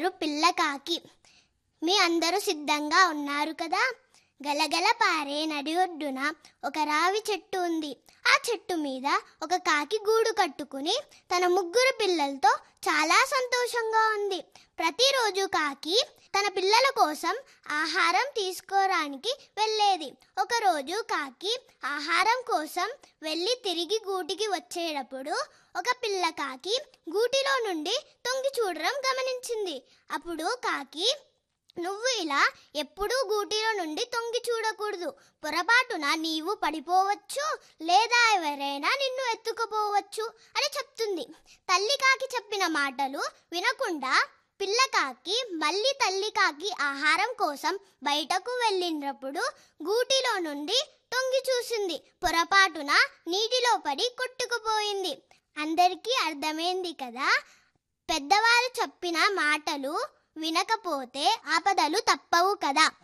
పిల్లకాకి మీ అందరూ సిద్ధంగా ఉన్నారు కదా గలగల పారే నడి ఒడ్డున ఒక రావి చెట్టు ఉంది ఆ చెట్టు మీద ఒక కాకి గూడు కట్టుకుని తన ముగ్గురు పిల్లలతో చాలా సంతోషంగా ఉంది ప్రతిరోజు కాకి తన పిల్లల కోసం ఆహారం తీసుకోవడానికి వెళ్ళేది ఒకరోజు కాకి ఆహారం కోసం వెళ్ళి తిరిగి గూటికి వచ్చేటప్పుడు ఒక పిల్ల కాకి గూటిలో నుండి తొంగి చూడడం గమనించింది అప్పుడు కాకి నువ్వు ఇలా ఎప్పుడూ గూటిలో నుండి తొంగి చూడకూడదు పొరపాటున నీవు పడిపోవచ్చు లేదా ఎవరైనా నిన్ను ఎత్తుకుపోవచ్చు అని చెప్తుంది తల్లి కాకి చెప్పిన మాటలు వినకుండా పిల్ల కాకి మళ్ళీ తల్లి కాకి ఆహారం కోసం బయటకు వెళ్ళినప్పుడు గూటిలో నుండి తొంగి చూసింది పొరపాటున నీటిలో పడి కొట్టుకుపోయింది అందరికీ అర్థమైంది కదా పెద్దవారు చెప్పిన మాటలు వినకపోతే ఆపదలు తప్పవు కదా